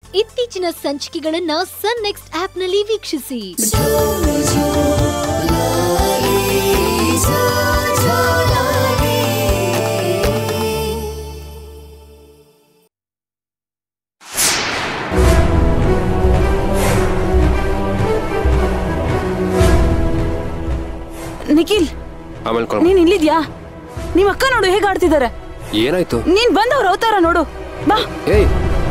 ಇತ್ತೀಚಿನ ಸಂಚಿಕೆಗಳನ್ನ ಸನ್ ನೆಕ್ಸ್ಟ್ ಆಪ್ನಲ್ಲಿ ವೀಕ್ಷಿಸಿ ನಿಖಿಲ್ ಆಮೇಲೆ ಕೊಡು. ನೀನ್ ಇಲ್ಲಿದ್ಯಾ ನಿಮ್ ಅಕ್ಕ ನೋಡು ಹೇಗ್ ಆಡ್ತಿದ್ದಾರೆ ಏನಾಯ್ತು ನೀನ್ ಬಂದವ್ರ ಅವತಾರ ನೋಡು ಬಾ ಏಯ್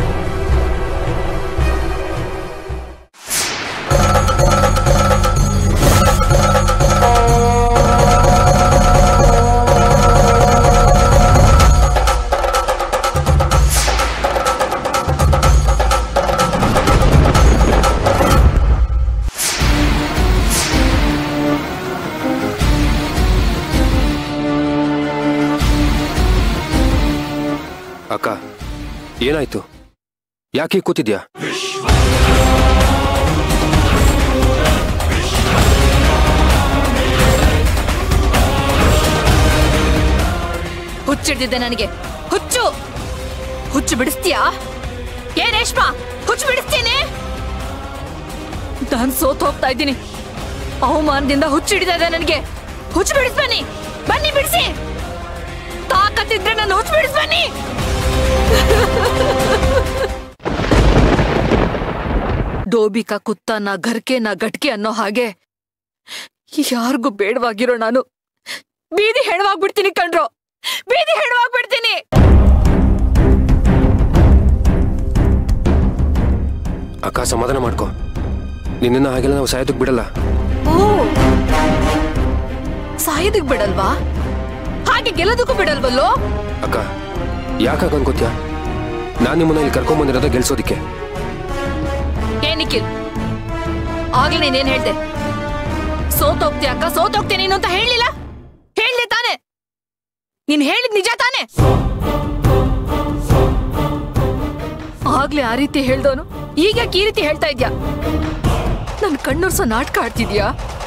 ಅಕ್ಕ ಏನಾಯ್ತು ಯಾಕೆ ಕೂತಿದ್ಯಾ ಹುಚ್ಚಿಡ್ದಿದ್ದೆ ನನಗೆ ಹುಚ್ಚು ಹುಚ್ಚು ಬಿಡಿಸ್ತೀಯಾ ಏ ರೇಷ್ಮಾ ಹುಚ್ಚು ಬಿಡಿಸ್ತೀನಿ ನಾನ್ ಸೋತ್ ಹೋಗ್ತಾ ಇದ್ದೀನಿ ಅವಮಾನದಿಂದ ಹುಚ್ಚಿಡಿತಾ ಇದೆ ನನಗೆ ಹುಚ್ಚು ಬಿಡಿಸ್ ಬನ್ನಿ ಬನ್ನಿ ಬಿಡಿಸಿ ತಾಕತ್ತಿದ್ರೆ ನನ್ನ ಹುಚ್ಚು ಬಿಡಿಸ್ ಬನ್ನಿ ಡೋಬಿಕಾ ಕುತ್ತ ನಾ ಗರ್ಕೆ ನಾ ಗಟ್ಕೆ ಅನ್ನೋ ಹಾಗೆ ಯಾರಿಗೂ ಬೇಡವಾಗಿರೋ ನಾನು ಬೀದಿ ಹೆಣವಾಗ್ಬಿಡ್ತೀನಿ ಕಣ್ರೋ ಬೀದಿ ಹೆಣವಾಗ್ಬಿಡ್ತೀನಿ ಅಕ್ಕ ಸಮಾಧಾನ ಮಾಡ್ಕೊ ನಿನ್ನ ಹಾಗೆಲ್ಲ ನಾವು ಸಾಯೋದಕ್ಕೆ ಬಿಡಲ್ಲ ಓ ಸಾಯೋದಕ್ ಬಿಡಲ್ವಾ ಹಾಗೆ ಗೆಲ್ಲೋದಕ್ಕೂ ಬಿಡಲ್ವಲ್ಲೋ ಅಕ್ಕ ಯಾಕಾಗ ಅನ್ಕೋತ್ಯಾ ನಾನು ನಿಮ್ಮನ್ನ ಇಲ್ಲಿ ಕರ್ಕೊಂಬಂದಿರೋದ ಗೆಲ್ಸೋದಿಕ್ಕೆ ಏ ನಿಖಿಲ್ ಆಗ್ಲೇ ನೀನೇನ್ ಹೇಳ್ದೆ ಸೋತೋಗ್ತೀಯ ಅಕ್ಕ ಸೋತೋಗ್ತೀನಿ ನೀನು ಅಂತ ಹೇಳಿಲ್ಲ ಹೇಳ್ದೆ ತಾನೆ ನೀನ್ ಹೇಳಿದ್ ನಿಜ ತಾನೆ ಆಗ್ಲೇ ಆ ರೀತಿ ಹೇಳ್ದವನು ಈಗ ಯಾಕೆ ಈ ರೀತಿ ಹೇಳ್ತಾ ಇದ್ಯಾ ನನ್ ಕಣ್ಣೊರ್ಸೋ ನಾಟಕ ಆಡ್ತಿದ್ಯಾ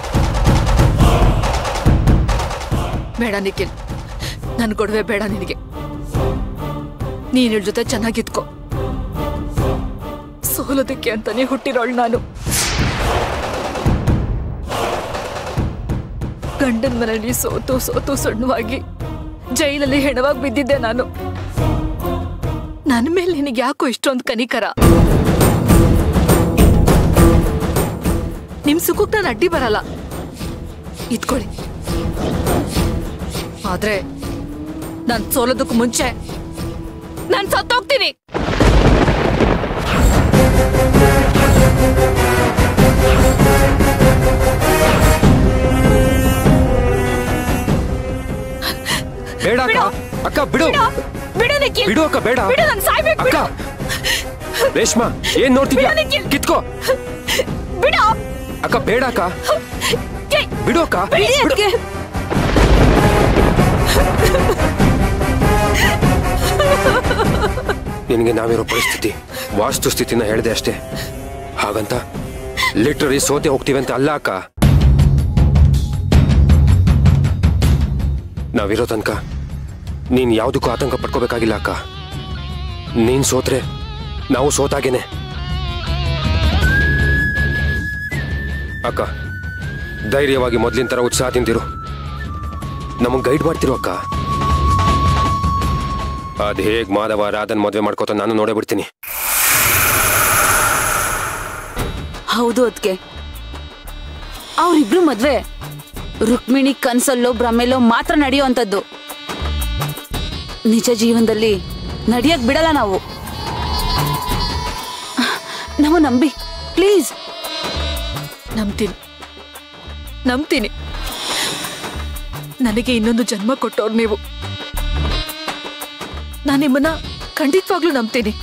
ಬೇಡ ನಿಖಿಲ್ ನನ್ ಕೊಡುವೆ ಬೇಡ ನಿನಗೆ ನೀನ್ ಇವ್ಳ್ ಜೊತೆ ಚೆನ್ನಾಗಿದ್ಕೋ ಸೋಲೋದಕ್ಕೆ ಅಂತಾನೆ ಹುಟ್ಟಿರೋಳು ನಾನು ಗಂಡನ ಮನೆಯಲ್ಲಿ ಸೋತು ಸೋತು ಸಣ್ಣವಾಗಿ ಜೈಲಲ್ಲಿ ಹೆಣವಾಗಿ ಬಿದ್ದಿದ್ದೆ ನಾನು ನನ್ನ ಮೇಲೆ ನಿನಗೆ ಯಾಕೋ ಇಷ್ಟೊಂದು ಕನಿಕರ ನಿಮ್ ಸುಖಕ್ಕೆ ನಾನು ಅಡ್ಡಿ ಬರಲ್ಲ ಇದ್ಕೊಳ್ಳಿ ಆದ್ರೆ ನಾನ್ ಸೋಲೋದಕ್ಕೂ ಮುಂಚೆ ನಾನ್ ಸತ್ತೋಗ್ತೀನಿ ಬೇಡ ಅಕ್ಕ ಬಿಡು. ಅಕ್ಕ ಬಿಡು ಬಿಡು ಬಿಡು ನಿಖಿಲ್ ಬಿಡು ಅಕ್ಕ ಬೇಡ ಬಿಡು ನಾನು ಸಾಯ್ಬೇಕು ಅಕ್ಕ ಬಿಡು ರೇಷ್ಮಾ ಏನ್ ನೋಡ್ತಿದ್ಯಾ ಬಿಡು ನಿಖಿಲ್. ಕಿತ್ಕೋ ಬಿಡು ಅಕ್ಕ ಬೇಡ ಅಕ್ಕ ಏಯ್, ಬಿಡು ಅಕ್ಕ ಬಿಡಿ ಬಿಡು. ಅದ್ಕೆ. ನಿನಗೆ ನಾವಿರೋ ಪರಿಸ್ಥಿತಿ ವಾಸ್ತು ಸ್ಥಿತಿನ ಹೇಳಿದೆ ಅಷ್ಟೇ ಹಾಗಂತ ಲಿಟ್ರರಿ ಸೋತೆ ಹೋಗ್ತೀವಿ ಅಂತ ಅಲ್ಲ ಅಕ್ಕ ನಾವಿರೋ ತನಕ ನೀನ್ ಯಾವುದಕ್ಕೂ ಆತಂಕ ಪಡ್ಕೋಬೇಕಾಗಿಲ್ಲ ಅಕ್ಕ ನೀನ್ ಸೋತ್ರೆ ನಾವು ಸೋತಾಗೇನೆ ಅಕ್ಕ ಧೈರ್ಯವಾಗಿ ಮೊದ್ಲಿನ ತರ ಉತ್ಸಾಹದಿಂದಿರು ನಮಗ್ ಗೈಡ್ ಮಾಡ್ತಿರು ಅಕ್ಕ ಅದ್ ಹೇಗ್ ಮಾಧವ ರಾಧನ್ ಮದ್ವೆ ಮಾಡ್ಕೋತ ನಾನು ನೋಡೇ ಬಿಡ್ತೀನಿ ಹೌದು ಅದ್ಕೆ ಅವ್ರಿಬ್ರು ಮದ್ವೆ ರುಕ್ಮಿಣಿ ಕನ್ಸಲ್ಲೋ ಭ್ರಮೆಲೋ ಮಾತ್ರ ನಡೆಯುವಂಥದ್ದು ನಿಜ ಜೀವನದಲ್ಲಿ ನಡಿಯಕ್ ಬಿಡಲ್ಲ ನಾವು ನಾವು ನಂಬಿ ಪ್ಲೀಸ್ ನಂಬ್ತೀನಿ ನಂಬ್ತೀನಿ ನನಗೆ ಇನ್ನೊಂದು ಜನ್ಮ ಕೊಟ್ಟವ್ರು ನೀವು ನಾನು ನಿಮ್ಮನ್ನ ಖಂಡಿತವಾಗ್ಲೂ ನಂಬ್ತೀನಿ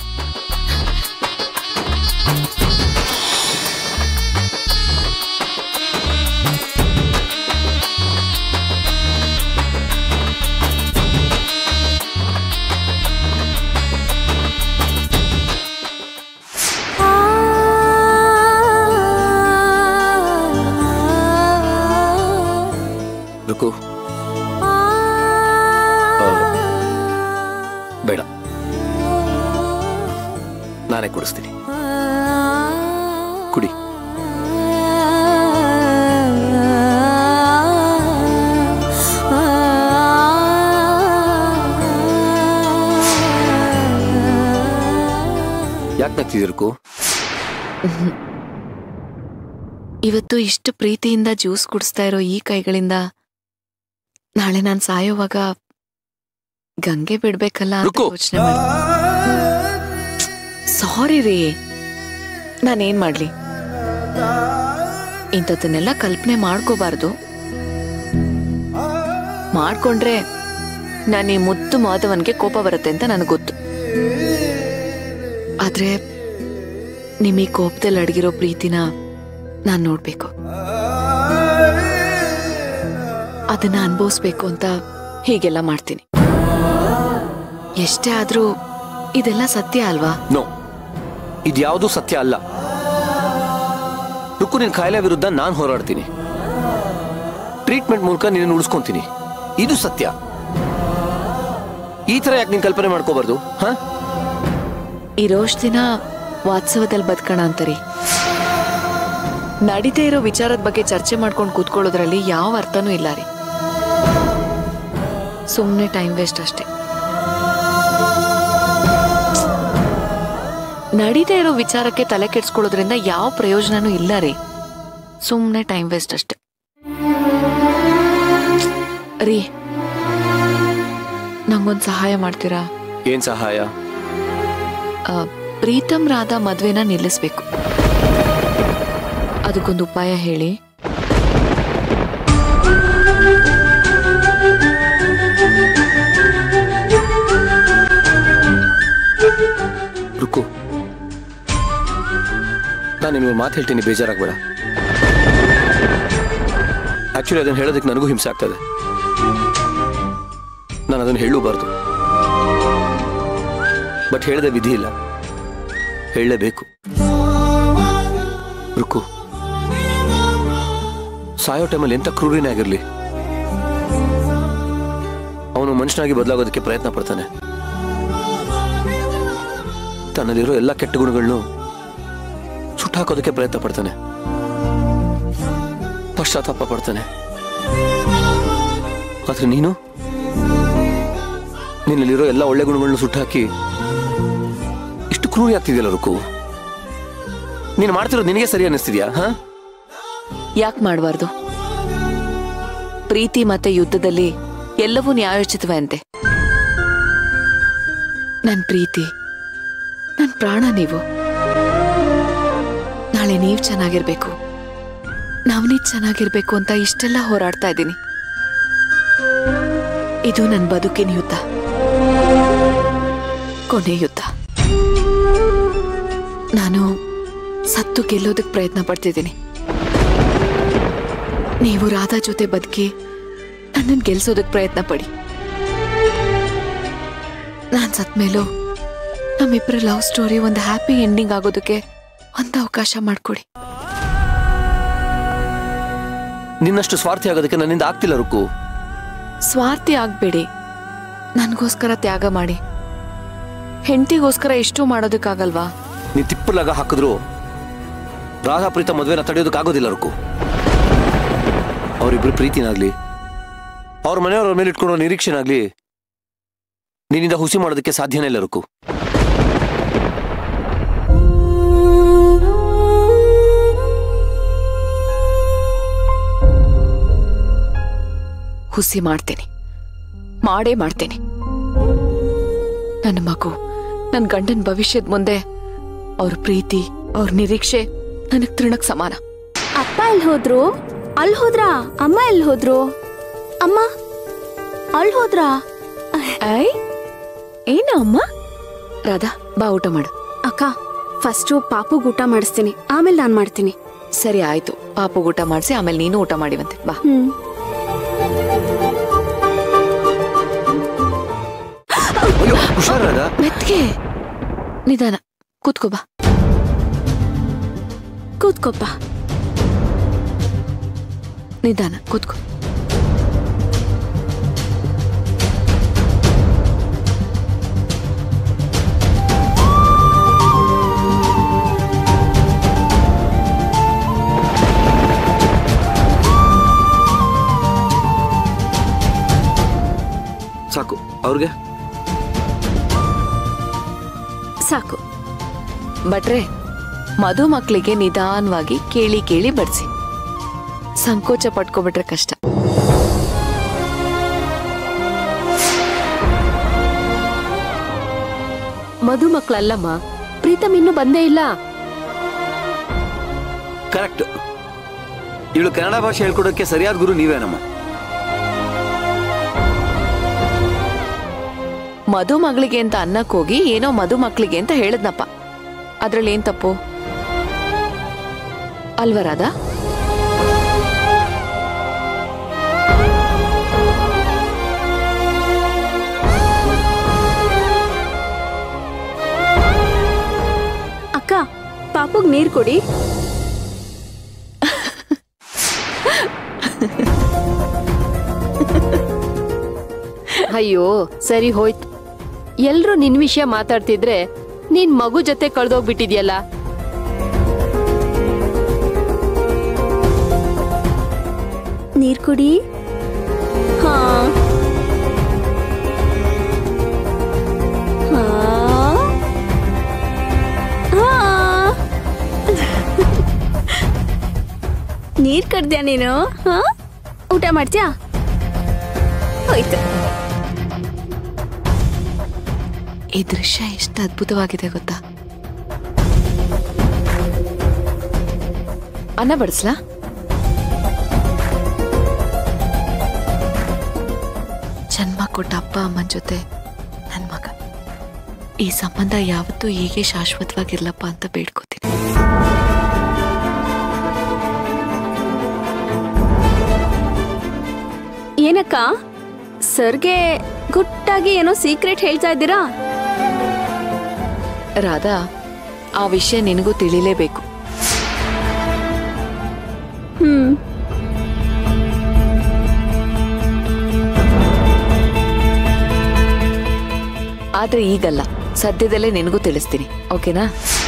ರುಕು ಬೇಡ ನಾನೇ ಕೊಡಿಸ್ತೀನಿ ಕುಡಿ ಯಾಕೆ ನಗ್ತಿದ್ದೀರಕು ಇವತ್ತು ಇಷ್ಟು ಪ್ರೀತಿಯಿಂದ ಜ್ಯೂಸ್ ಕುಡಿಸ್ತಾ ಇರೋ ಈ ಕೈಗಳಿಂದ ನಾಳೆ ನಾನ್ ಸಾಯೋವಾಗ ಗಂಗೆ ಬಿಡ್ಬೇಕಲ್ಲ ಅಂತ ರುಕು. ಯೋಚನೆ ಮಾಡಿ ಸಾರಿ ರೀ ನಾನೇನ್ ಮಾಡ್ಲಿ ಇಂಥದ್ದನ್ನೆಲ್ಲ ಕಲ್ಪನೆ ಮಾಡ್ಕೋಬಾರ್ದು ಮಾಡ್ಕೊಂಡ್ರೆ ನಾನು ಈ ಮುದ್ದು ಮಾಧವನ್ಗೆ ಕೋಪ ಬರುತ್ತೆ ಅಂತ ನನಗೆ ಗೊತ್ತು ಆದ್ರೆ ನಿಮ್ ಈ ಕೋಪದಲ್ಲಿ ಅಡಗಿರೋ ಪ್ರೀತಿನ ನಾನ್ ನೋಡ್ಬೇಕು ಅದನ್ನ ಅನುಭವಿಸ್ಬೇಕು ಅಂತ ಹೀಗೆಲ್ಲ ಮಾಡ್ತೀನಿ ಎಷ್ಟೇ ಆದ್ರೂ ಇದೆಲ್ಲ ಸತ್ಯ ಅಲ್ವಾ ನೋ ಇದ್ಯಾವುದೂ ಸತ್ಯ ಅಲ್ಲ ರುಕ್ಕು ನಿನ್ ಕಾಯಿಲೆ ವಿರುದ್ಧ ನಾನು ಹೋರಾಡ್ತೀನಿ ಟ್ರೀಟ್ಮೆಂಟ್ ಮೂಲಕ ನಿನ್ನ ಉಳಿಸ್ಕೊಂತೀನಿ ಇದು ಸತ್ಯ ಈ ತರ ಯಾಕೆ ನೀನ್ ಕಲ್ಪನೆ ಮಾಡ್ಕೋಬಾರ್ದು ಹಾ ಇರೋಷ್ಟು ದಿನ ವಾತ್ಸವದಲ್ಲಿ ಬದುಕೋಣ ಅಂತರಿ ನಡೀದೇ ಇರೋ ವಿಚಾರದ ಬಗ್ಗೆ ಚರ್ಚೆ ಮಾಡ್ಕೊಂಡು ಕೂತ್ಕೊಳ್ಳೋದ್ರಲ್ಲಿ ಯಾವ ಅರ್ಥನೂ ಇಲ್ಲ ರೀ ಸುಮ್ಮನೆ ಟೈಮ್ ವೇಸ್ಟ್ ಅಷ್ಟೇ ನಡೀದೇ ಇರೋ ವಿಚಾರಕ್ಕೆ ತಲೆ ಕೆಡ್ಸ್ಕೊಳ್ಳೋದ್ರಿಂದ ಯಾವ ಪ್ರಯೋಜನನೂ ಇಲ್ಲ ರೀ ಸುಮ್ಮನೆ ಟೈಮ್ ವೇಸ್ಟ್ ಅಷ್ಟೇ ರೀ ನಂಗೊಂದು ಸಹಾಯ ಮಾಡ್ತೀರಾ ಏನ್ ಸಹಾಯ ಆ, ಪ್ರೀತಮ್ ರಾಧಾ ಮದ್ವೆನ ನಿಲ್ಲಿಸ್ಬೇಕು ಅದಕ್ಕೊಂದು ಉಪಾಯ ಹೇಳಿ ರುಕ್ಕು ನಾನು ನಿಮ್ಗೆ ಮಾತು ಹೇಳ್ತೀನಿ ಬೇಜಾರಾಗ್ಬೇಡ ಆಕ್ಚುಲಿ ಅದನ್ನ ಹೇಳೋದಕ್ಕೆ ನನಗೂ ಹಿಂಸೆ ಆಗ್ತದೆ ನಾನು ಅದನ್ನು ಹೇಳಬಾರ್ದು ಬಟ್ ಹೇಳದೆ ವಿಧಿ ಇಲ್ಲ ಹೇಳಲೇಬೇಕು ರುಕ್ಕು ಸಾಯೋ ಟೈಮಲ್ಲಿ ಎಂಥ ಕ್ರೂರಿನೇ ಆಗಿರಲಿ ಅವನು ಮನುಷ್ಯನಾಗಿ ಬದಲಾಗೋದಕ್ಕೆ ಪ್ರಯತ್ನ ಪಡ್ತಾನೆ ತನ್ನಲ್ಲಿರೋ ಎಲ್ಲ ಕೆಟ್ಟ ಗುಣಗಳನ್ನು ಸುಟ್ಟಾಕೋದಕ್ಕೆ ಪ್ರಯತ್ನ ಪಡ್ತಾನೆ ಪಶ್ಚಾತ್ತಾಪ ಪಡ್ತಾನೆ ಆದ್ರೆ ನೀನು ನಿನ್ನಲ್ಲಿರೋ ಎಲ್ಲ ಒಳ್ಳೆ ಗುಣಗಳನ್ನು ಸುಟ್ಟಾಕಿ ಇಷ್ಟು ಕ್ರೂರಿ ಆಗ್ತಿದೆಯಲ್ಲ ರುಕು ನೀನು ಮಾಡ್ತಿರೋದು ನಿನಗೆ ಸರಿ ಅನ್ನಿಸ್ತಿದ್ಯಾ ಹಾ ಯಾಕೆ ಮಾಡಬಾರ್ದು ಪ್ರೀತಿ ಮತ್ತೆ ಯುದ್ಧದಲ್ಲಿ ಎಲ್ಲವೂ ನ್ಯಾಯೋಚಿತವೇ ಅಂತೆ ನನ್ ಪ್ರೀತಿ ನನ್ ಪ್ರಾಣ ನೀವು ನಾಳೆ ನೀವ್ ಚೆನ್ನಾಗಿರ್ಬೇಕು ನವನೀತ್ ಚೆನ್ನಾಗಿರ್ಬೇಕು ಅಂತ ಇಷ್ಟೆಲ್ಲ ಹೋರಾಡ್ತಾ ಇದ್ದೀನಿ ಇದು ನನ್ನ ಬದುಕಿನ ಯುದ್ಧ ಕೊನೆ ಯುದ್ಧ ನಾನು ಸತ್ತು ಗೆಲ್ಲೋದಕ್ಕೆ ಪ್ರಯತ್ನ ಪಡ್ತಿದ್ದೀನಿ ನೀವು ರಾಧಾ ಜೊತೆ ಬದುಕಿ ನನ್ನನ್ನು ಗೆಲ್ಸೋದಕ್ಕೆ ಪ್ರಯತ್ನ ಪಡಿ ನಾನ್ ಸತ್ಮೇಲೂ ನಮ್ಮಿಬ್ಬರ ಲವ್ ಸ್ಟೋರಿ ಒಂದು ಹ್ಯಾಪಿ ಎಂಡಿಂಗ್ ಆಗೋದಕ್ಕೆ ಒಂದು ಅವಕಾಶ ಮಾಡ್ಕೊಡಿ ನಿನ್ನಷ್ಟು ಸ್ವಾರ್ಥಿ ಆಗೋದಕ್ಕೆ ನನ್ನಿಂದ ಆಗ್ತಿಲ್ಲ ರುಕ್ಕು ಸ್ವಾರ್ಥಿ ಆಗ್ಬೇಡಿ ನನಗೋಸ್ಕರ ತ್ಯಾಗ ಮಾಡಿ ಹೆಂಡತಿಗೋಸ್ಕರ ಎಷ್ಟು ಮಾಡೋದಕ್ಕಾಗಲ್ವಾ ನೀ ತಿಪ್ಪಲಾಗ ಹಾಕಿದ್ರು ರಾಧಾ ಪ್ರೀತ ಮದುವೆನ ತಡೆಯೋದಕ್ಕಾಗೋದಿಲ್ಲ ರುಕ್ಕು ಅವರಿಬ್ರು ಪ್ರೀತಿನಾಗ್ಲಿ ಅವ್ರ ಮನೆಯವ್ರ ಮೇಲೆ ಇಟ್ಕೊಳ್ಳೋ ನಿರೀಕ್ಷೆನಾಗ್ಲಿ ನಿನ್ನಿಂದ ಹುಸಿ ಮಾಡೋದಕ್ಕೆ ಸಾಧ್ಯನೇ ಇಲ್ಲ ರುಕ್ಕು ಹುಸಿ ಮಾಡ್ತೇನೆ ಮಾಡೇ ಮಾಡ್ತೇನೆ ನನ್ನ ಮಗು ನನ್ನ ಗಂಡನ ಭವಿಷ್ಯದ ಮುಂದೆ ಅವ್ರ ಪ್ರೀತಿ ಅವ್ರ ನಿರೀಕ್ಷೆ ನನಗ್ ತೃಣಕ್ ಸಮಾನ ಅಪ್ಪ ಎಲ್ಲಿ ಹೋದ್ರು ಅಲ್ಲಿ ಹೋದ್ರಾ ಅಮ್ಮ ಎಲ್ಲಿ ಹೋದ್ರು ಅಮ್ಮ ಅಲ್ಲಿ ಹೋದ್ರಾ ಐ ಏನ ಅಮ್ಮ ರಾಧಾ ಬಾ ಊಟ ಮಾಡು ಅಕ್ಕ ಫಸ್ಟು ಪಾಪುಗ್ ಊಟ ಮಾಡಿಸ್ತೀನಿ ಆಮೇಲೆ ನಾನು ಮಾಡ್ತೀನಿ ಸರಿ ಆಯ್ತು ಪಾಪು ಊಟ ಮಾಡಿಸಿ ಆಮೇಲೆ ನೀನು ಊಟ ಮಾಡಿವಂತೆ ಬಾ ಹ್ಮ್ ಅಯ್ಯೋ ಹುಷಾರಾದ ಮೆತ್ಗೆ ನಿಧಾನ ಕೂತ್ಕೋ ಬಾ ಕೂತ್ಕೊಪ್ಪ ನಿಧಾನ ಕೂತ್ಕೋ ಅವ್ರಿಗೆ ಸಾಕು ಭಟ್ರೆ ಮಧು ಮಕ್ಕಳಿಗೆ ನಿಧಾನವಾಗಿ ಕೇಳಿ ಕೇಳಿ ಬಡ್ಸಿ ಸಂಕೋಚ ಪಟ್ಕೊಬಿಟ್ರೆ ಕಷ್ಟ ಮಧುಮಕ್ಳಲ್ಲಮ್ಮ ಪ್ರೀತಮ್ ಇನ್ನೂ ಬಂದೇ ಇಲ್ಲ ಕರೆಕ್ಟ್ ಇವಳು ಕನ್ನಡ ಭಾಷೆ ಹೇಳ್ಕೊಡೋಕೆ ಸರಿಯಾದ ಗುರು ನೀವೇನಮ್ಮ ಮಧು ಮಗಳಿಗೆ ಅಂತ ಅನ್ನಕ್ ಹೋಗಿ ಏನೋ ಮಧು ಮಕ್ಕಳಿಗೆ ಅಂತ ಹೇಳದ್ನಪ್ಪ ಅದ್ರಲ್ಲಿ ಏನ್ ತಪ್ಪು ಅಲ್ವರಾದ ಅಕ್ಕ ಪಾಪುಗ್ ನೀರ್ ಕೊಡಿ ಅಯ್ಯೋ ಸರಿ ಹೋಯ್ತು ಎಲ್ರೂ ನಿನ್ ವಿಷಯ ಮಾತಾಡ್ತಿದ್ರೆ ನೀನ್ ಮಗು ಜೊತೆ ಕಳ್ದೋಗ್ಬಿಟ್ಟಿದ್ಯಲ್ಲ ನೀರ್ ಕುಡಿ ಹಾ ಹಾ. ಹಾ. ನೀರ್ ಕಡ್ದ್ಯಾ ನೀನು ಹಾ ಊಟ ಮಾಡ್ತೀಯಾ ಹೋಯ್ತು ಈ ದೃಶ್ಯ ಎಷ್ಟು ಅದ್ಭುತವಾಗಿದೆ ಗೊತ್ತಾ ಅನ್ನ ಬಡಿಸ್ಲಾ ಜನ್ಮ ಕೊಟ್ಟ ಅಪ್ಪ ಅಮ್ಮನ ಜೊತೆ ನನ್ನ ಮಗ ಈ ಸಂಬಂಧ ಯಾವತ್ತೂ ಹೀಗೆ ಶಾಶ್ವತವಾಗಿರ್ಲಪ್ಪ ಅಂತ ಬೇಡ್ಕೋತೀನಿ ಏನಕ್ಕ ಸರ್ಗೆ ಗುಟ್ಟಾಗಿ ಏನೋ ಸೀಕ್ರೆಟ್ ಹೇಳ್ತಾ ಇದ್ದೀರಾ ರಾಧಾ ಆ ವಿಷಯ ನಿನಗೂ ತಿಳಿಲೇಬೇಕು ಹ್ಮ್ ಆದ್ರೆ ಈಗಲ್ಲ ಸದ್ಯದಲ್ಲೇ ನಿನಗೂ ತಿಳಿಸ್ತೀನಿ ಓಕೆನಾ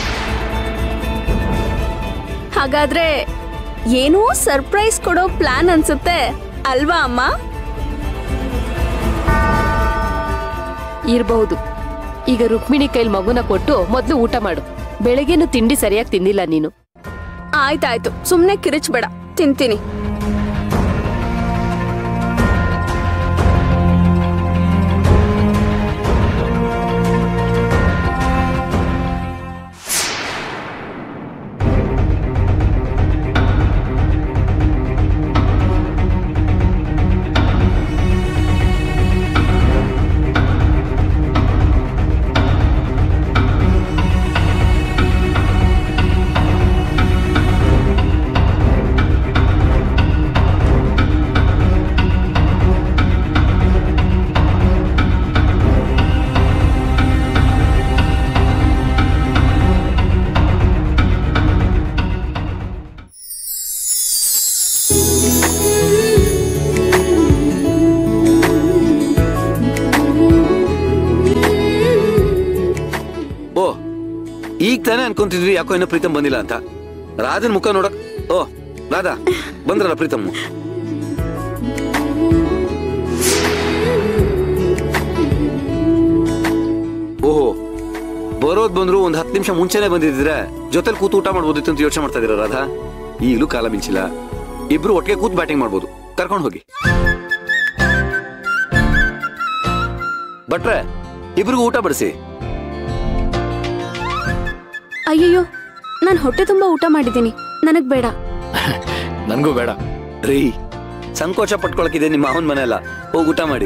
ಹಾಗಾದ್ರೆ ಏನೋ ಸರ್ಪ್ರೈಸ್ ಕೊಡೋ ಪ್ಲಾನ್ ಅನ್ಸುತ್ತೆ ಅಲ್ವಾ ಅಮ್ಮ ಇರ್ಬಹುದು ಈಗ ರುಕ್ಮಿಣಿ ಕೈಲ್ ಮಗುನ ಕೊಟ್ಟು ಮೊದ್ಲು ಊಟ ಮಾಡು ಬೆಳಗ್ಗೆನು ತಿಂಡಿ ಸರಿಯಾಗಿ ತಿಂದಿಲ್ಲ ನೀನು ಆಯ್ತಾಯ್ತು ಸುಮ್ನೆ ಕಿರಿಚ್ಬೇಡ ತಿಂತೀನಿ ಓ ಈಗ ತಾನೇ ಅನ್ಕೊಂತಿದ್ವಿ ಯಾಕೋ ಇನ್ನೂ ಪ್ರೀತಮ್ ಬಂದಿಲ್ಲ ಅಂತ ರಾಧನ್ ಮುಖ ನೋಡಕ್ ಓ ರಾಧಾ ಬಂದ್ರಲ್ಲ ಪ್ರೀತಮ್ ಓಹೋ ಬರೋದ್ ಬಂದ್ರು ಒಂದ್ ಹತ್ತು ನಿಮಿಷ ಮುಂಚೆನೆ ಬಂದಿದ್ರೆ ಜೊತೆಲಿ ಕೂತು ಊಟ ಮಾಡ್ಬೋದಿತ್ತು ಅಂತ ಯೋಚನೆ ಮಾಡ್ತಾ ಇದೀರ ರಾಧಾ ಈಗಲೂ ಕಾಲ ಮಿಂಚಿಲ್ಲ ಇಬ್ರು ಒಟ್ಟಿಗೆ ಕೂತ್ ಬ್ಯಾಟಿಂಗ್ ಮಾಡ್ಬೋದು ಕರ್ಕೊಂಡು ಹೋಗಿ ಭಟ್ರೆ ಇಬ್ರಿಗೂ ಊಟ ಬಡಿಸಿ ಅಯ್ಯಯ್ಯೋ ನಾನು ಹೊಟ್ಟೆ ತುಂಬಾ ಊಟ ಮಾಡಿದ್ದೀನಿ ನನಗ್ ಬೇಡ ನನ್ಗೂ ಬೇಡ ರೀ ಸಂಕೋಚ ಪಟ್ಕೊಳಕಿದೆ ನಿಮ್ಮ ಮಾವನ್ ಮನೆ ಅಲ್ಲ ಹೋಗಿ ಊಟ ಮಾಡಿ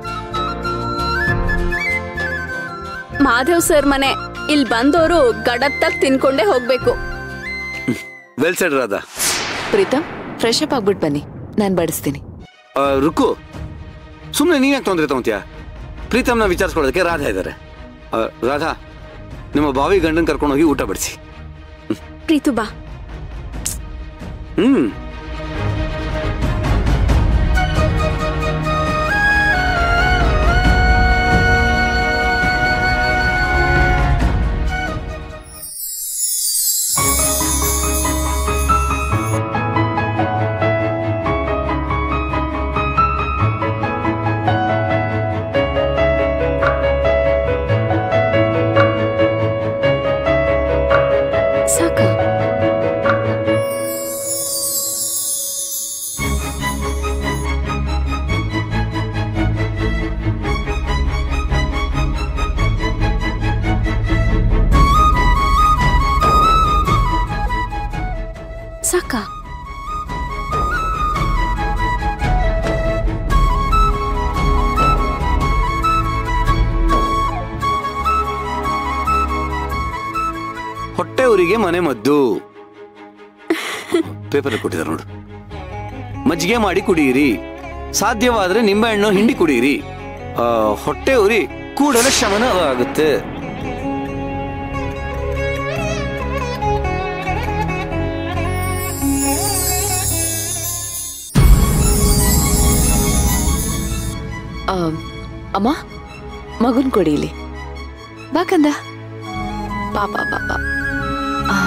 ಮಾಧವ್ ಸರ್ ಮನೆ ಇಲ್ಲಿ ಬಂದವರು ಗಡತ್ತಾಗ್ ತಿನ್ಕೊಂಡೇ ಹೋಗ್ಬೇಕು well said Radha Preetham fresh up ಆಗ್ಬಿಟ್ಟು ಬನ್ನಿ ನಾನು ಬಡಿಸ್ತೀನಿ ಆ, ರುಕ್ಕು ಸುಮ್ಮನೆ ನೀನ್ ಯಾಕೆ ತೊಂದರೆ ತಗೊಂತೀಯ ಪ್ರೀತಮ್ನ ವಿಚಾರಿಸ್ಕೊಳ್ಳೋದಕ್ಕೆ ರಾಧಾ ಇದ್ದಾರೆ ಆ, ರಾಧಾ ನಿಮ್ಮ ಬಾವಿ ಗಂಡನ್ ಕರ್ಕೊಂಡು ಹೋಗಿ ಊಟ ಬಡಿಸಿ ಪ್ರೀತು ಬಾ ಹ್ಮ್ ಸಾಕಾ ಹೊಟ್ಟೆ ಊರಿಗೆ ಮನೆ ಮದ್ದು ಪೇಪರ್ ಕೊಟ್ಟಿದ್ದಾರೆ ನೋಡು ಮಜ್ಜಿಗೆ ಮಾಡಿ ಕುಡಿಯಿರಿ ಸಾಧ್ಯವಾದ್ರೆ ನಿಂಬೆಹಣ್ಣು ಹಿಂಡಿ ಕುಡಿಯಿರಿ ಆ, ಹೊಟ್ಟೆ ಉರಿ ಕೂಡಲೇ ಶಮನ ಆಗುತ್ತೆ ಆ, ಅಮ್ಮ ಮಗುನ್ ಕೊಡಿ ಇಲ್ಲಿ ಬಾ ಕಂದ ಬಾ ಬಾ ಬಾ ಬಾ ಆ.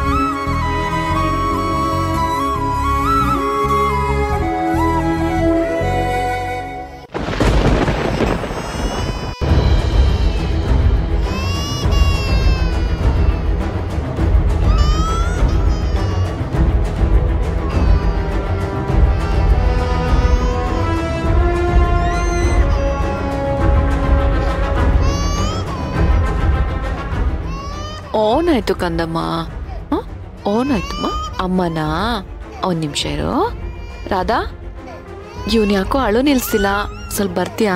ಓನ್ ಆಯ್ತು ಕಂದಮ್ಮ ಹ? ಓನ್ ಆಯ್ತಮ್ಮ ಅಮ್ಮನಾ ಒಂದ್ ನಿಮಿಷ ಇರು ರಾಧಾ ಇವನ್ ಯಾಕೋ ಅಳು ನಿಲ್ಸಿಲ್ಲ ಸ್ವಲ್ಪ ಬರ್ತೀಯಾ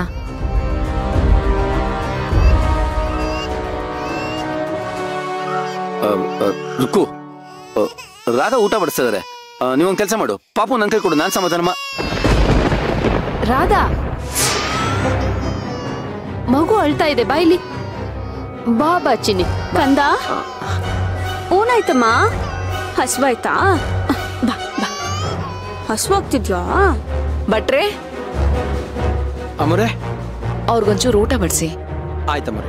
ಆ, ಆ, ರುಕ್ಕು ಆ, ರಾಧಾ ಊಟ ಬಡಿಸ್ತಿದಾರೆ ನೀವೊಂದು ಕೆಲಸ ಮಾಡು ಪಾಪು ನನ್ನ ಕೈ ಕೊಡು ನಾನು ಸಮಾಧಾನ ಮಾ ರಾಧಾ ಮಗು ಅಳ್ತಾ ಇದೆ ಬಾಯ್ಲಿ ಬಾ ಬಾ ಚಿನ್ನಿ ಕಂದ ಊನಾಯ್ತಮ್ಮ ಹಸ್ವಾಯ್ತಾ ಬಾ ಬಾ ಹಸ್ವಾಗ್ತಿದ್ಯಾ ಭಟ್ರೆ ಅಮರೇ ಅವ್ರಿಗೊಂಚೂರು ಊಟ ಬಡಿಸಿ ಆಯ್ತಮ್ಮರೇ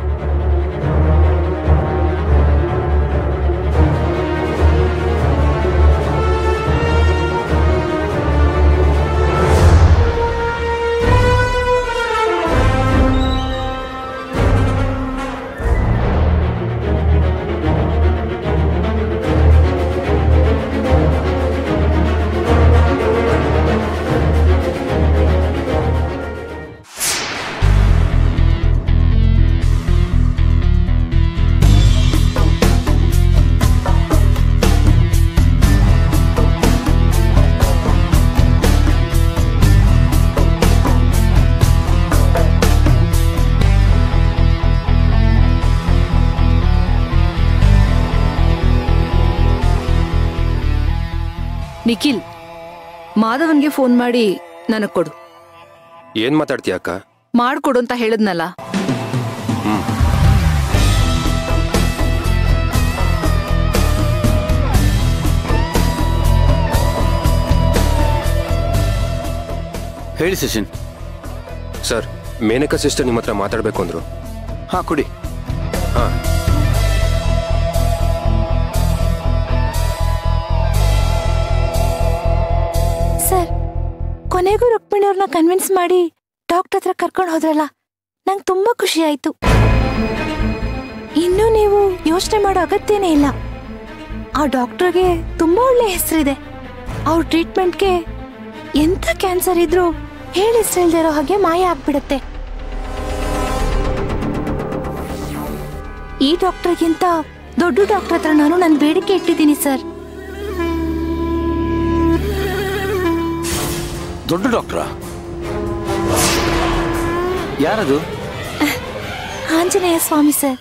ನಿಖಿಲ್ ಮಾಧವನ್ಗೆ ಫೋನ್ ಮಾಡಿ ನನಗ್ ಕೊಡು ಏನ್ ಮಾತಾಡ್ತೀಯ ಅಕ್ಕ ಮಾಡ್ಕೊಡು ಅಂತ ಹೇಳಿದ್ನಲ್ಲ ಹೇಳಿ ಸಚಿನ್ ಸರ್ ಮೇನಕಾ ಸಿಸ್ಟರ್ ನಿಮ್ಮ ಹತ್ರ ಮಾತಾಡ್ಬೇಕು ಅಂದ್ರು ಹಾ ಕುಡಿ ಹಾ ಸರ್ ಕೊನೆಗೂ ರುಕ್ಮಿಣಿ ಅವ್ರನ್ನ ಕನ್ವಿನ್ಸ್ ಮಾಡಿ ಡಾಕ್ಟರ್ ಹತ್ರ ಕರ್ಕೊಂಡು ಹೋದ್ರಲ್ಲ ನಂಗೆ ತುಂಬಾ ಖುಷಿ ಆಯ್ತು ಇನ್ನು ನೀವು ಯೋಚನೆ ಮಾಡೋ ಅಗತ್ಯನೇ ಇಲ್ಲ ಆ ಡಾಕ್ಟರ್ಗೆ ತುಂಬಾ ಒಳ್ಳೆ ಹೆಸರಿದೆ ಅವ್ರ ಟ್ರೀಟ್ಮೆಂಟ್ಗೆ ಎಂಥ ಕ್ಯಾನ್ಸರ್ ಇದ್ರೂ ಹೇಳಿ ಹೆಸರಿಲ್ದೇ ಇರೋ ಹಾಗೆ ಮಾಯ ಆಗ್ಬಿಡುತ್ತೆ ಈ ಡಾಕ್ಟರ್ಗಿಂತ ದೊಡ್ಡ ಡಾಕ್ಟರ್ ಹತ್ರ ನಾನು ನನ್ನ ಬೇಡಿಕೆ ಇಟ್ಟಿದ್ದೀನಿ ಸರ್ ದೊಡ್ಡ ಡಾಕ್ಟ್ರಾ ಯಾರದು ಆಂಜನೇಯ ಸ್ವಾಮಿ ಸರ್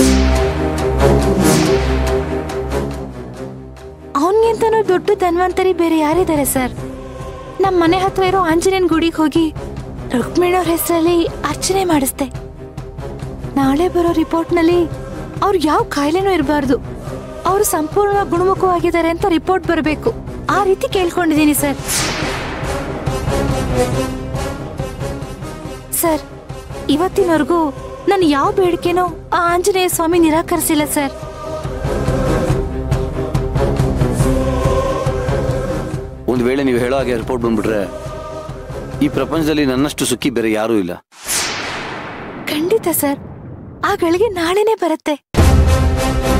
ಅವನ್ಗಿಂತನೂ ದೊಡ್ಡ ಧನ್ವಂತರಿ ಬೇರೆ ಯಾರಿದ್ದಾರೆ ಸರ್ ನಮ್ಮ ಮನೆ ಹತ್ರ ಇರೋ ಆಂಜನೇಯನ್ ಗುಡಿಗೆ ಹೋಗಿ ರುಕ್ಮಿಣವ್ರ ಹೆಸರಲ್ಲಿ ಅರ್ಚನೆ ಮಾಡಿಸ್ದೆ ನಾಳೆ ಬರೋ ರಿಪೋರ್ಟ್ನಲ್ಲಿ ಅವ್ರು ಯಾವ ಕಾಯಿಲೆನೂ ಇರಬಾರ್ದು ಅವರು ಸಂಪೂರ್ಣ ಗುಣಮುಖವಾಗಿದ್ದಾರೆ ಅಂತ ರಿಪೋರ್ಟ್ ಬರಬೇಕು ಆ ರೀತಿ ಕೇಳ್ಕೊಂಡಿದ್ದೀನಿ ಸರ್ ಸರ್ ಇವತ್ತಿನವರೆಗೂ ನಾನು ಯಾವ ಬೇಡಿಕೆನೂ ಆ ಆಂಜನೇಯ ಸ್ವಾಮಿ ನಿರಾಕರಿಸಿಲ್ಲ ಸರ್ ಒಂದು ವೇಳೆ ನೀವು ಹೇಳೋ ಹಾಗೆ ರಿಪೋರ್ಟ್ ಬಂದ್ಬಿಟ್ರೆ ಈ ಪ್ರಪಂಚದಲ್ಲಿ ನನ್ನಷ್ಟು ಸುಖಿ ಬೇರೆ ಯಾರೂ ಇಲ್ಲ ಖಂಡಿತ ಸರ್ ಆ ಗಳಿಗೆ ನಾಳೆನೇ ಬರುತ್ತೆ